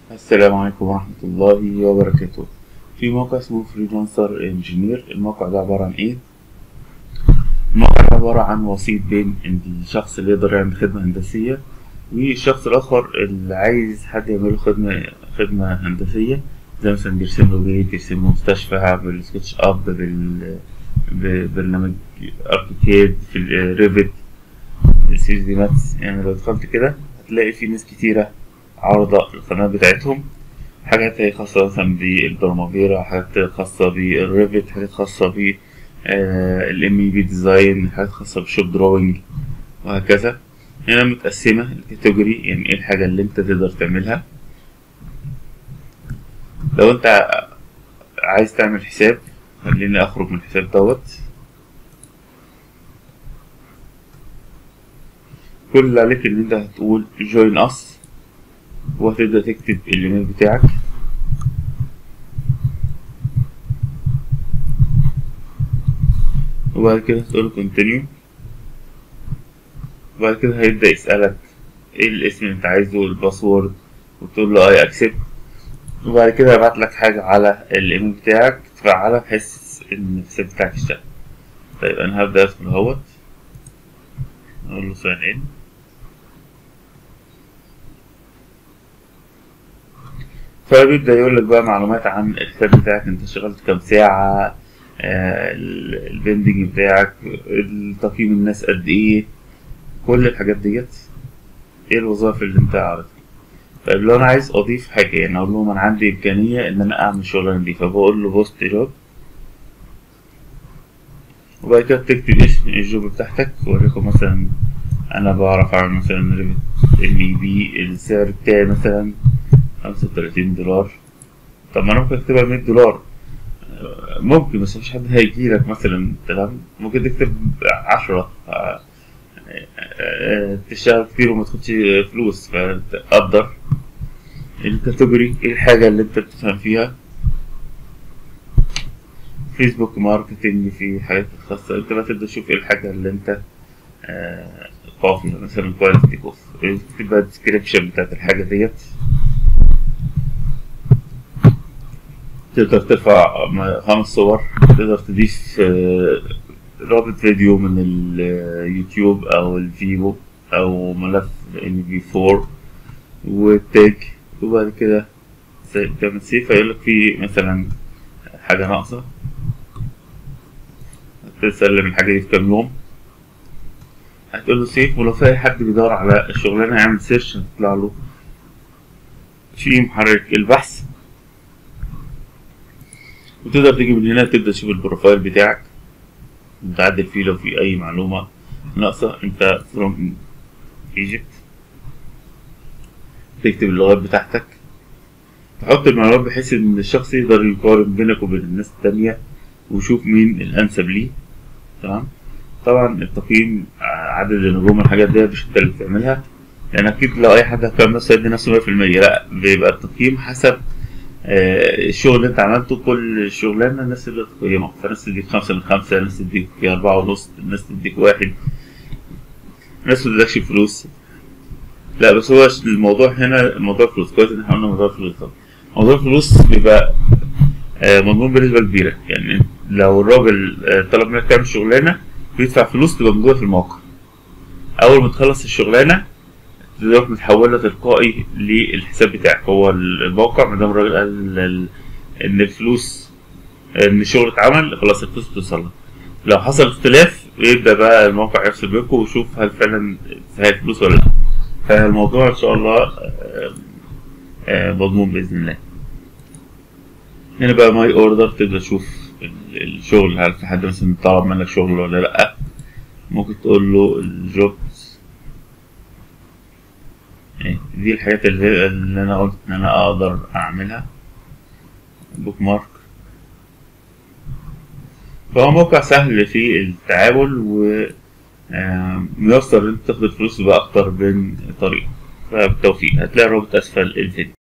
السلام عليكم ورحمة الله وبركاته في موقع اسمه فريلانسر انجينير الموقع ده عبارة عن ايه؟ الموقع ده عبارة عن وسيط بين الشخص اللي يقدر يعمل خدمة هندسية والشخص الآخر اللي عايز حد يعمله خدمة خدمة هندسية زي مثلا بيرسم له بيت يرسم له مستشفى بالسكتش اب بال ببرنامج اركيكاد في الريفت السيريز دي ماتس يعني لو دخلت كده هتلاقي في ناس كتيرة عارضة القناة بتاعتهم حاجات هي خاصة مثلا بالبرمجيرا حاجات خاصة بالريفت حاجات خاصة ب الام اي بي ديزاين حاجات خاصة بالشوب دروينج وهكذا هنا متقسمة الكاتيجوري يعني ايه الحاجة اللي انت تقدر تعملها لو انت عايز تعمل حساب خليني اخرج من الحساب دوت كل اللي عليك ان انت هتقول join us وهتبدأ تكتب الايميل بتاعك وبعد كده تقول continue وبعد كده هيبدأ يسألك ايه الاسم اللي انت عايزه الباسورد وتقول له اي اكسبت وبعد كده هيبعت لك حاجة على الايميل بتاعك تفعلها بحيث ان الحساب بتاعك يشتغل طيب انا هبدأ ادخل اهوت اقول له ساين ان فبيبدأ يقول لك بقى معلومات عن الحساب بتاعك انت اشتغلت كام ساعة آه البندنج بتاعك تقييم الناس قد ايه كل الحاجات ديت ايه الوظائف اللي انت عارفها طيب لو انا عايز اضيف حاجة يعني اقول لهم انا عندي امكانية ان انا اعمل الشغلانة دي فبقول له بوست جوب وبعد كده تكتب اسم الجوب بتاعتك وليكن مثلا انا بعرف اعمل مثلا ريفت ام اي بي السعر بتاعي مثلا خمسة وتلاتين دولار طب ما انا ممكن اكتبها مية دولار ممكن بس مفيش حد هيجيلك مثلا تمام ممكن تكتب عشرة تشتغل كتير وما تاخدش فلوس فتقدر الكاتيجوري ايه الحاجة اللي انت بتفهم فيها فيسبوك ماركتنج في حاجات خاصة انت بقى تبدأ تشوف ايه الحاجة اللي انت قوي فيها مثلا كواليتي كوف تبقى الديسكريبشن بتاعت الحاجة ديت تقدر ترفع خمس صور تقدر تضيف رابط فيديو من اليوتيوب او الفيفو او ملف ان في 4 والتاج وبعد كده تعمل سيف هيقول لك في مثلا حاجة ناقصة تسلم الحاجة دي في كام يوم هتقول له سيف ولو في حد بيدور على الشغلانة يعمل سيرش هتطلع له في محرك البحث وتقدر تيجي من هنا تبدأ تشوف البروفايل بتاعك وتعدل فيه لو في أي معلومة ناقصة أنت from Egypt تكتب اللغات بتاعتك تحط المعلومات بحيث إن الشخص يقدر يقارن بينك وبين الناس التانية ويشوف مين الأنسب ليه تمام طبعا التقييم عدد النجوم الحاجات دي مش انت اللي بتعملها يعني أكيد لو أي حد هيقيم نفسه يدي نفسه مية في المية لأ بيبقى التقييم حسب الشغل اللي انت عملته كل شغلانه الناس تقدر تقيمك فناس تديك خمسة من خمسة ناس تديك أربعة ونص ناس تديك واحد ناس متدكش فلوس لا بس هو الموضوع هنا موضوع فلوس كويس ان احنا قلنا موضوع فلوس موضوع الفلوس بيبقى مضمون بنسبة كبيرة يعني لو الراجل طلب منك تعمل شغلانة بيدفع فلوس تبقى موجودة في الموقع أول ما تخلص الشغلانة تروح متحولة تلقائي للحساب بتاعك هو الموقع ما دام الراجل قال ان الفلوس ان الشغل اتعمل خلاص الفلوس بتوصل لك لو حصل اختلاف يبدا بقى الموقع يفصل بينكم ويشوف هل فعلا تستاهل فلوس ولا لا فالموضوع ان شاء الله مضمون باذن الله هنا بقى ماي اوردر تبدا تشوف الشغل هل في حد مثلا طلب منك شغل ولا لا ممكن تقول له الجوب دي الحاجات اللي, اللي انا قلت ان انا اقدر اعملها بوك مارك فهو موقع سهل في التعامل و ميسر ان انت تاخد الفلوس باكتر من طريقة فبالتوفيق هتلاقي الرابط اسفل الفيديو